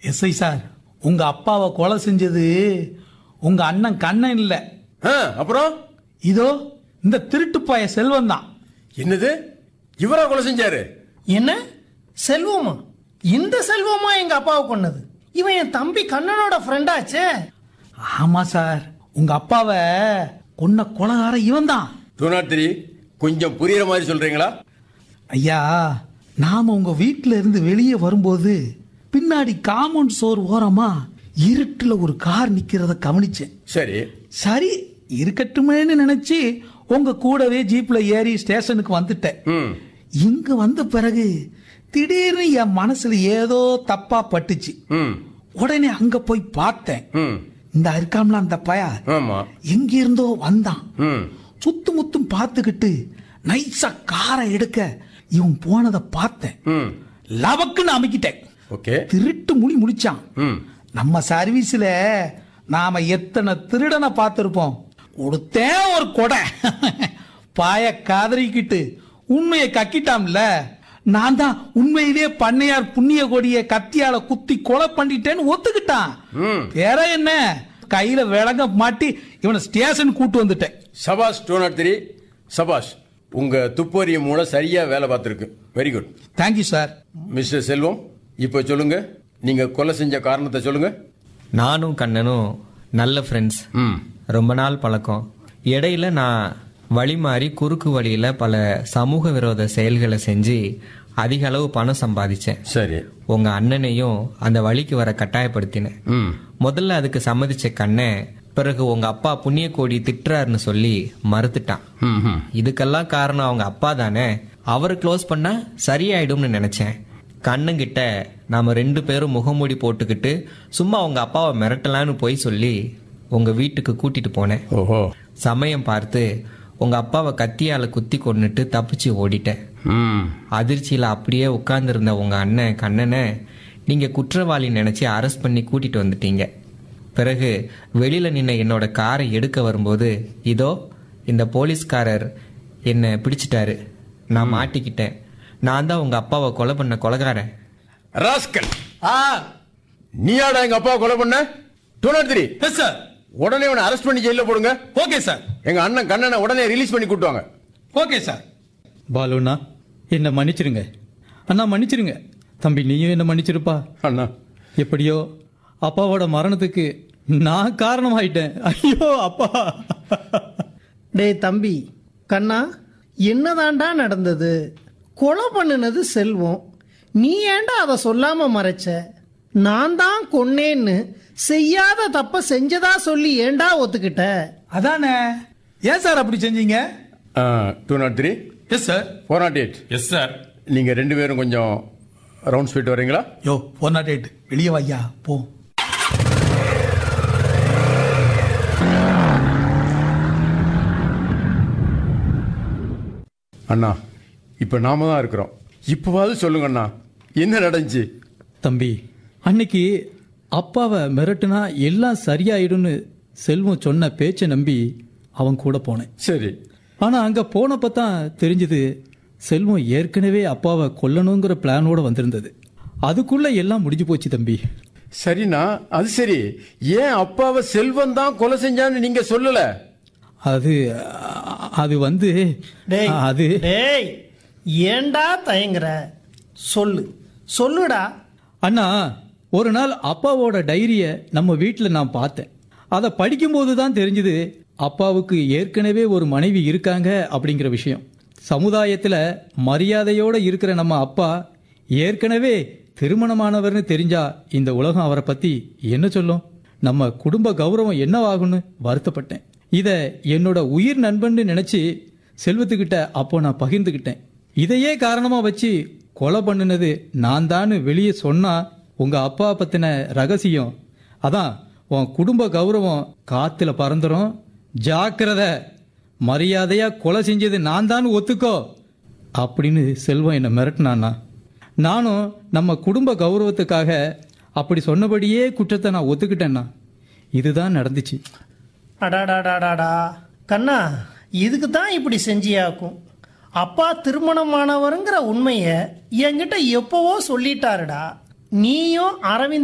SI sir உங்க அப்பாவை கொலை செஞ்சது உங்க அண்ணன் கண்ணன் இல்ல ஆ, அப்புறம் இதோ இந்த திருட்டுப்பாய செல்வம் தான் என்னது இவரா கொலை செஞ்சாரு என்ன செல்வமா இந்த செல்வமா எங்க அப்பாவை கொன்னது இவன் என் தம்பி கண்ணனோட ஃப்ரெண்டாச்சே ஆமா சார் உங்க அப்பாவை கொன்ன கொலகார இவன் தான் துணாத்திரி கொஞ்சம் புரியுற மாதிரி சொல்றீங்களா ஐயா நாம உங்க வீட்ல இருந்து வெளியே வரும்போது பின்னாடி காம்பவுண்ட் சோர் ஓரமா இருட்டுல ஒரு கார் நிக்கிறத கவனிச்சேன் சரி சரி இருக்கட்டுமேன்னு நினைச்சு உங்க கூடவே ஜீப்ல ஏறி ஸ்டேஷனுக்கு வந்துட்டேன் ம் இங்க வந்த பிறகு திடீர்னு என் மனசுல ஏதோ தப்பா பட்டுச்சு ம் உடனே அங்க போய் பார்த்தேன் ம் இந்த இருக்காம்ல அந்த பய ஆமா எங்க இருந்தோ வந்தான் ம் சுத்து முத்தும் பார்த்துக்கிட்டு நைஸா காரை எடுக்க இவன் போனதை பார்த்தேன் ம் லவக்குன்னு அமைக்கிட்டேன் ஓகே திருட்டு முடி முடிச்சான் ம் நம்ம சர்வீஸ்ல நாம எத்தனை திருடனை பார்த்திருப்போம் கொடுத்தேன் ஒரு கொடை பாய காதறிக்கிட்டு உண்மையை கக்கிட்டாம்ல நான் தான் உண்மையிலேயே பண்ணையார் புண்ணிய கொடிய கத்தியால குத்தி கொலை பண்ணிட்டேன்னு ஒத்துக்கிட்டான் ம். வேற என்ன கையில விலங்க மாட்டி இவனை ஸ்டேஷன் கூட்டு வந்துட்டேன் சபாஷ் டூ நாட் த்ரீ சபாஷ் உங்க துப்பறிய மூளை சரியா வேலை பார்த்துருக்கு very good thank you sir mister Selvam இப்போ சொல்லுங்க நீங்க கொலை செஞ்ச காரணத்தை சொல்லுங்க நானும் கண்ணனும் நல்ல ஃப்ரெண்ட்ஸ் ம் ரொம்ப நாள் பழக்கம் இடையில நான் வழி மாறி குறுக்கு வழியில பல சமூக விரோத செயல்களை செஞ்சு அதிக அளவு பணம் சம்பாதிச்சேன் சரி உங்க அண்ணனையும் அந்த வழிக்கு வர கட்டாயப்படுத்தினேன் ம் முதல்ல அதுக்கு சம்மதிச்ச கண்ணன் பிறகு உங்க அப்பா புண்ணிய கோடி திட்டுறாருன்னு சொல்லி மறுத்துட்டான் ம் ம் இதுக்கெல்லாம் காரணம் அவங்க அப்பா தானே அவரை க்ளோஸ் பண்ணா சரியாயிடும்னு நினைச்சேன் கண்ணுங்கிட்ட நாம ரெண்டு பேரும் முகமூடி போட்டுக்கிட்டு சும்மா உங்க அப்பாவை மிரட்டலான்னு போய் சொல்லி உங்க வீட்டுக்கு கூட்டிட்டு போனேன் ஓஹோ சமயம் பார்த்து உங்க அப்பாவை கத்தியால குத்தி கொன்னுட்டு தப்பிச்சு ஓடிட்டேன் ம் அதிர்ச்சியில அப்படியே உட்கார்ந்திருந்த உங்க அண்ணன் கண்ணனை நீங்க குற்றவாளி நினைச்சு அரெஸ்ட் பண்ணி கூட்டிட்டு வந்துட்டீங்க பிறகு வெளியில நின்ன என்னோட காரை எடுக்க வரும்போது இதோ இந்த போலீஸ்காரர் என்னை பிடிச்சிட்டாரு நான் மாட்டிக்கிட்டேன் நான் தான் உங்க அப்பாவை கொலை பண்ண கொலைகாரன் ராஸ்கல் ஆ நீயாடா எங்க அப்பாவை கொலை பண்ண two nought three S sir உடனே இவனை அரெஸ்ட் பண்ணி ஜெயில போடுங்க ஓகே சார் எங்க அண்ணன் கண்ணனை உடனே ரிலீஸ் பண்ணி கூட்டுவாங்க ஓகே சார் பாலுண்ணா என்னை மன்னிச்சிருங்க அண்ணா மன்னிச்சிருங்க தம்பி நீயும் என்ன மன்னிச்சிருப்பா அண்ணா எப்படியோ அப்பாவோட மரணத்துக்கு நான் காரணமாயிட்டேன் ஐயோ அப்பா டேய் தம்பி கண்ணா என்னதாண்டா நடந்தது கொலை பண்ணுனது செல்வம் நீ ஏன்டா அதை சொல்லாம மறைச்ச நான் தான் கொன்னேன்னு செய்யாத தப்ப செஞ்சதா சொல்லி ஏன்டா ஒத்துக்கிட்ட அதானே ஏன் சார் அப்படி செஞ்சீங்க two nought three S sir four nought eight S sir நீங்க ரெண்டு பேரும் கொஞ்சம் ரவுண்ட்ஸ் போயிட்டு வரீங்களா யோ ஃபோர் நாட் எயிட் வெளியே வையா போ அண்ணா இப்போ நாம தான் இருக்கிறோம் இப்போவாது சொல்லுங்க அண்ணா என்ன நடந்துச்சு தம்பி அன்னைக்கு அப்பாவை மிரட்டுனா எல்லாம் சரியாயிடும்னு செல்வம் சொன்ன பேச்சை நம்பி அவன் கூட போனேன் சரி ஆனா அங்க போனப்ப தான் தெரிஞ்சது செல்வம் ஏற்கனவே அப்பாவை கொல்லணுங்கிற பிளானோட வந்திருந்தது அதுக்குள்ள எல்லாம் முடிஞ்சு போச்சு தம்பி சரிண்ணா அது சரி ஏன் அப்பாவை செல்வம் தான் கொலை செஞ்சான்னு நீங்க சொல்லல அது அ- அது வந்து டேய் அது டேய் ஏன்டா தயங்குற சொல்லு சொல்லுடா அண்ணா ஒரு நாள் அப்பாவோட டைரியை நம்ம வீட்டில் நான் பார்த்தேன் அதை படிக்கும்போது தான் தெரிஞ்சது அப்பாவுக்கு ஏற்கனவே ஒரு மனைவி இருக்காங்க அப்படிங்கிற விஷயம் சமுதாயத்தில் மரியாதையோட இருக்கிற நம்ம அப்பா ஏற்கனவே திருமணமானவர்னு தெரிஞ்சா இந்த உலகம் அவரை பத்தி என்ன சொல்லும் நம்ம குடும்ப கௌரவம் என்னவாகும்னு வருத்தப்பட்டேன் இத என்னோட உயிர் நண்பன்னு நினைச்சு செல்வத்துக்கிட்ட அப்போ நான் பகிர்ந்துக்கிட்டேன் இதையே காரணமா வச்சு கொலை பண்ணுனது நான் தான் வெளியே சொன்னா உங்க அப்பா பத்தின ரகசியம் அதான் உன் குடும்ப கௌரவம் காத்துல பறந்துரும் ஜாக்கிரத மரியாதையா கொலை செஞ்சது நான் தான் ஒத்துக்கோ அப்படின்னு செல்வம் என்னை மிரட்டினானா நானும் நம்ம குடும்ப கௌரவத்துக்காக அப்படி சொன்னபடியே குற்றத்தை நான் ஒத்துக்கிட்டேன்னா இதுதான் நடந்துச்சு அடாடாடாடாடா கண்ணா இதுக்கு தான் இப்படி செஞ்சியாக்கும் அப்பா திருமணமானவருங்கிற உண்மையை என்கிட்ட எப்பவோ சொல்லிட்டாருடா நீயும் அரவிந்த்